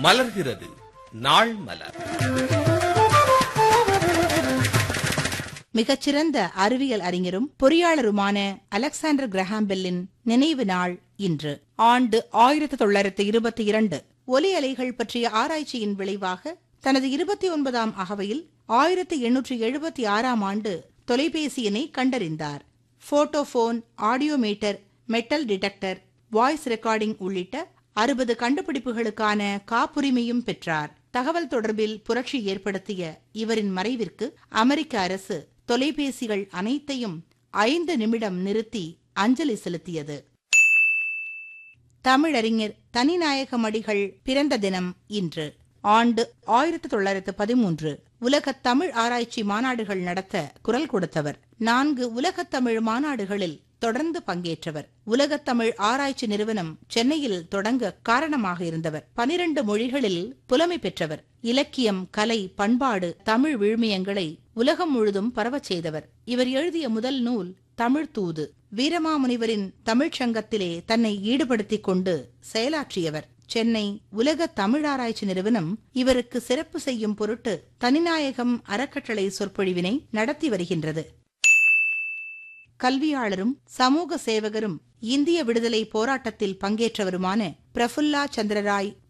மலர்கிறது நாள் மலர் மிகச்சிறந்த அறிவியல் அறிஞரும் பொறியாளருமான அலெக்சாண்டர் கிரஹாம் பெல்லின் நினைவு நாள் இன்று ஆண்டு ஆயிரத்தி தொள்ளாயிரத்தி இருபத்தி இரண்டு ஒலி அலைகள் பற்றிய ஆராய்ச்சியின் விளைவாக தனது இருபத்தி ஒன்பதாம் அகவையில் ஆயிரத்தி எண்ணூற்றி எழுபத்தி ஆறாம் ஆண்டு தொலைபேசியினை கண்டறிந்தார் photophone audiometer metal detector voice recording உள்ளிட்ட அறுபது கண்டுபிடிப்புகளுக்கான காப்புரிமையும் பெற்றார் தகவல் தொடர்பில் புரட்சி ஏற்படுத்திய இவரின் மறைவிற்கு அமெரிக்க அரசு தொலைபேசிகள் அனைத்தையும் ஐந்து நிமிடம் நிறுத்தி அஞ்சலி செலுத்தியது தமிழறிஞர் தனிநாயகமடிகள் பிறந்த தினம் இன்று ஆண்டு ஆயிரத்தி தொள்ளாயிரத்து பதிமூன்று உலகத் தமிழ் ஆராய்ச்சி மாநாடுகள் நடத்த குரல் கொடுத்தவர் நான்கு உலகத் தமிழ் மாநாடுகளில் தொடர்ந்து பங்கேற்றவர் உலகத் தமிழ் ஆராய்ச்சி நிறுவனம் சென்னையில் தொடங்க காரணமாக இருந்தவர் பனிரண்டு மொழிகளில் புலமை பெற்றவர் இலக்கியம் கலை பண்பாடு தமிழ் விழுமியங்களை உலகம் முழுதும் பரவச் செய்தவர் இவர் எழுதிய முதல் நூல் தமிழ் தூது வீரமாமுனிவரின் தமிழ்ச் சங்கத்திலே தன்னை ஈடுபடுத்திக் கொண்டு செயலாற்றியவர் சென்னை உலக தமிழாராய்ச்சி நிறுவனம் இவருக்கு சிறப்பு செய்யும் பொருட்டு தனிநாயகம் அறக்கட்டளை சொற்பொழிவினை நடத்தி வருகின்றது கல்வியாளரும் சமூக சேவகரும் இந்திய விடுதலை போராட்டத்தில் பங்கேற்றவருமான பிரஃபுல்லா சந்திரராய்